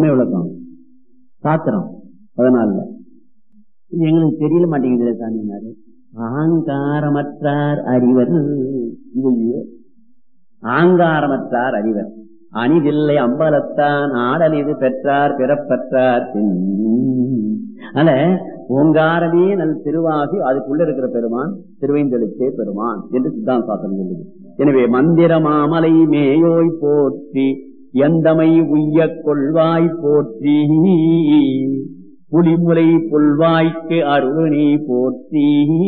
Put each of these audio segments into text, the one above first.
விளக்கம் சாத்திரம் பதினாலுல இது எங்களுக்கு தெரியல மாட்டேங்குது சாமினாரு ஆங்காரமற்றார் அறிவர் ஐயோ. ஆங்காரமற்றார் அறிவர் அணிதில்லை அம்பலத்தான் ஆடல் இது பெற்றார் பிறப்பற்றார் பின் அதனால ஓங்காரமே நல் திருவாசி அதுக்குள்ள இருக்கிற பெருமான் திருவைந்தெழுத்தே பெருமான் என்று சித்தாந்த சாஸ்திரம் சொல்லுது எனவே மந்திர மாமலை மேயோய் போற்றி எந்தமை உய்ய கொள்வாய் போற்றி புலிமுலை புல்வாய்க்கு அருளினை போற்றி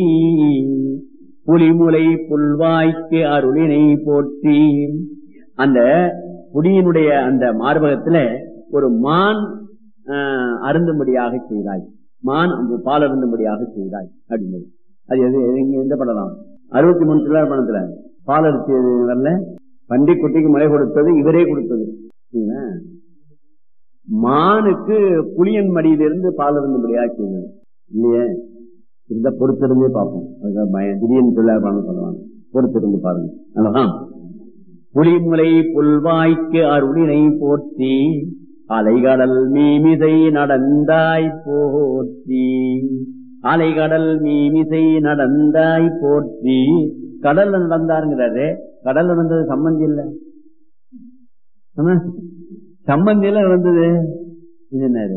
புலிமுலை புல்வாய்க்கு அருளினை போற்றி அந்த புடியினுடைய அந்த மார்பகத்துல ஒரு மான் ஆஹ், அருந்தும்படியாக செய்தாய் மான் அந்த பால் அருந்தும்படியாக செய்தாய் அப்படின்னு அது எது எது- இங்க எந்த படலாம் அறுபத்தி மூணு சில்லர் பணத்துல பால் அரிசி எது வரல பண்டி குட்டிக்கு மழை கொடுத்தது இவரே கொடுத்தது சரிங்களா? மானுக்கு புளியன் மடியிலிருந்து பால் அருந்தும்படியாக செய்தது இல்லையே இந்த பொறுத்திருந்தே பார்ப்போம் அதுக்கு பயம் திடீர்னு சொல்லார் பணம் சொல்லுவாங்க பொறுத்திருந்து பாருங்க அல்லவா புலிமுலை புல்வாய்க்கு அருளினை போற்றி அலைகடல் மீமிசை நடந்தாய் போற்றி அலைகடல் மீமிசை நடந்தாய் போற்றி கடல்ல நடந்தாருங்கிறாரு கடல்ல நடந்தது சம்பந்தி இல்ல ஆமா? சம்பந்தி எல்லாம் நடந்தது இது என்னது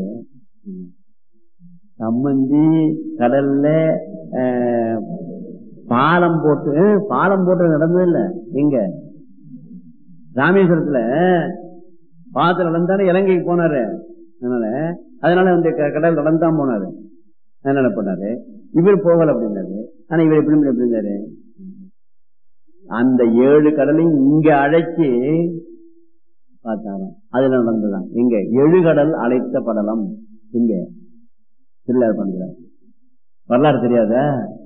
சம்பந்தி கடல்ல அஹ், பாலம் போட்டு அஹ், பாலம் போட்டு நடந்தது இல்ல எங்க ராமேஸ்வரத்துல பாத்துல நடந்தானே இலங்கைக்கு போனாரு அதனால அதனால வந்து க- கடல் நடந்தான் போனாரு அதனால போனாரு இவர் போகல அப்படின்னாரு ஆனா இவர் எப்படி எப்படி இருந்தாரு அந்த ஏழு கடலையும் இங்க அழைச்சி பார்த்தாராம் அதுல நடந்துதான் எங்க எழுகடல் அழைத்த படலம் இங்க திருவிழார் பண்றார் வரலாறு தெரியாதா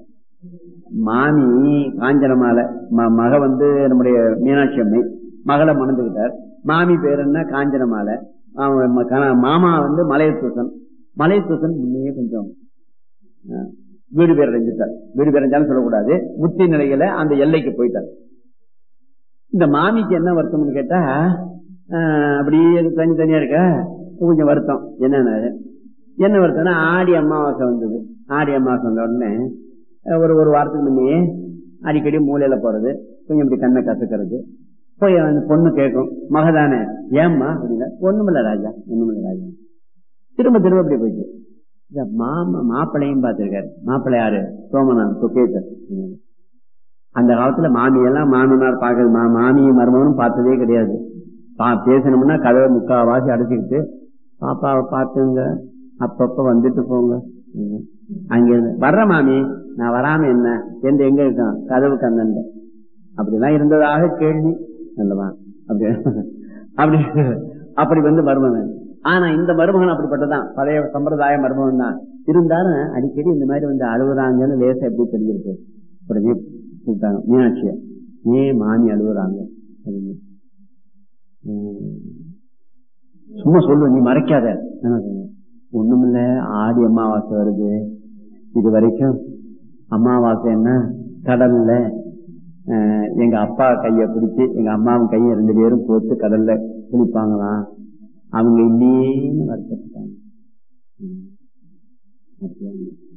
மாமி காஞ்சனமால ம- மக வந்து நம்முடைய மீனாட்சி அம்மை மகளை மணந்துகிட்டார் மாமி பேர் என்ன காஞ்சனமாலை அவன் ம- கண- மாமா வந்து மலையத்தூசன் மலையத்தூசன் முன்னையே கொஞ்சம் ஆ, வீடு பேர் அடைஞ்சிட்டார் வீடு பேர் அடைஞ்சாலும் சொல்லக்கூடாது முத்தி நிலையில அந்த எல்லைக்கு போயிட்டார் இந்த மாமிக்கு என்ன வருத்தம்னு கேட்டா ஆ, அப்படியே தனி தனியா இருக்க கொஞ்சம் வருத்தம் என்னன்னா என்ன வருத்தம்னா ஆடி அமாவாசை வந்தது ஆடி அமாவாசை வந்த உடனே அஹ், ஒரு ஒரு வாரத்துக்கு முன்னையே அடிக்கடி மூலையில போறது கொஞ்சம் இப்படி கண்ணை கசக்கிறது போய் அந்த பொண்ணு கேட்கும் மகதானே ஏம்மா அப்படின்னா ஒண்ணுமில்ல ராஜா ஒண்ணுமில்ல ராஜா திரும்ப திரும்ப அப்படி போயிட்டு இந்த மாமா மாப்பிள்ளையும் பார்த்திருக்காரு மாப்பிள்ளை யாரு சோமநாத் சுகேசர் அந்த காலத்துல மாமியெல்லாம் மாமனார் பார்க்கறது மா- மாமியும் மருமகனும் பார்த்ததே கிடையாது பா பேசணும்னா கதவை முக்காவாசி அடைச்சிக்கிட்டு பாப்பாவை பார்த்துங்க அப்பப்ப வந்துட்டு போங்க ம். அங்க இருந்து வர்ற மாமி நான் வராம என்ன எந்த எங்க இருக்கான் கதவு கண்ணன் அப்படிலாம் இருந்ததாக கேள்வி அல்லவா அப்படி அப்படி அப்படி வந்து மருமகன் ஆனா இந்த மருமகன் அப்படிப்பட்டதான் பழைய சம்பிரதாய மருமகன் தான் இருந்தாலும் அடிக்கடி இந்த மாதிரி வந்து அழுகுறாங்கன்னு லேசா எப்படி தெரிஞ்சிருக்கு உடனே கூப்பிட்டாங்க மீனாட்சிய ஏன் மாமி அழுகுறாங்க அப்படின்னு. உம். சும்மா சொல்லு நீ மறைக்காத என்ன சொன்னேன்? ஒண்ணுமில்ல ஆடி அமாவாசை வருது இது வரைக்கும் அமாவாசை என்ன கடல்ல அஹ், எங்க அப்பா கைய பிடிச்சு எங்க அம்மாவும் கையை ரெண்டு பேரும் போட்டு கடல்ல குளிப்பாங்களாம் அவங்க இல்லேன்னு வருத்தப்பட்டாங்க உம். அப்படியா?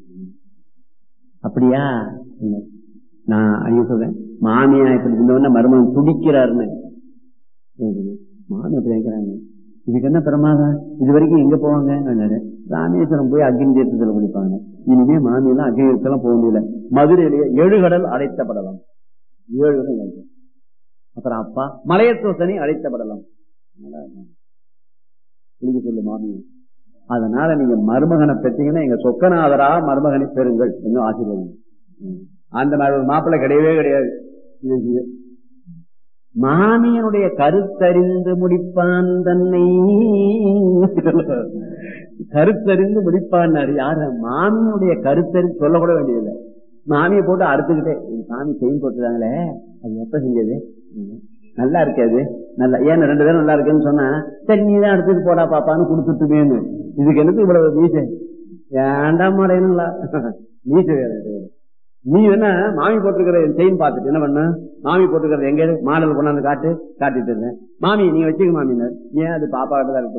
அப்படியா இல்ல. நான் அங்கே சொல்றேன் மாமியா இப்படி இருந்தவொடனே மருமகன் துடிக்கிறாருன்னு சரி. மாமி அப்படி நினைக்கிறாங்க இதுக்கு என்ன பிரமாதம் இது வரைக்கும் எங்க போவாங்க அப்படின்னாரு. ராமேஸ்வரம் போய் அக்னி தீர்த்தத்தில் குளிப்பாங்க இனிமே மாமியெல்லாம் அக்னி தீர்த்தம் போக முடியல மதுரையிலேயே ஏழு கடல் அடைத்தப்படலாம் ஏழு கடல் அடைத்த- அப்புறம் அப்பா மலையத்தோசனை அழைத்தப்படலாம் குளிக்க சொல்லு மாமியை அதனால நீங்க மருமகனை பெற்றீங்கன்னா எங்க சொக்கநாதரா மருமகனை பெறுங்கள் இன்னும் ஆசீர்வாதம் ம். அந்த மாதிரி ஒரு மாப்பிள்ளை கிடையவே கிடையாது இது இது. மாமியனுடைய கருத்தறிந்து முடிப்பான் தன்னை கருத்தறிந்து முடிப்பான் யாரு மாமியனுடைய கருத்தறிந்து சொல்லக்கூட வேண்டியதில்லை மாமியை போட்டு அறுத்துக்கிட்டே இந்த சாமி செயின் போட்டுறாங்களே அது எப்ப செஞ்சது ம். நல்லா இருக்காது நல்லா ஏன் ரெண்டு பேரும் நல்லா இருக்குன்னு சொன்னா சரி நீ தான் எடுத்துட்டு போடா பாப்பான்னு கொடுத்துட்டுமேன்னு இதுக்கு என்னது இவ்வளவு மீசை ஏண்டாம் மாடேனுங்களா மீசை வேற இது. நீ என்ன மாமி போட்டுருக்கிற செயின் பார்த்துட்டு என்ன பண்ண மாமி போட்டுக்கிறது எங்க மாடல் கொண்டாந்து காட்டு காட்டிட்டு இருந்தேன் மாமி நீங்க வச்சுக்க மாமினார் ஏன் அது பாப்பா கிட்ட தான் இருக்கு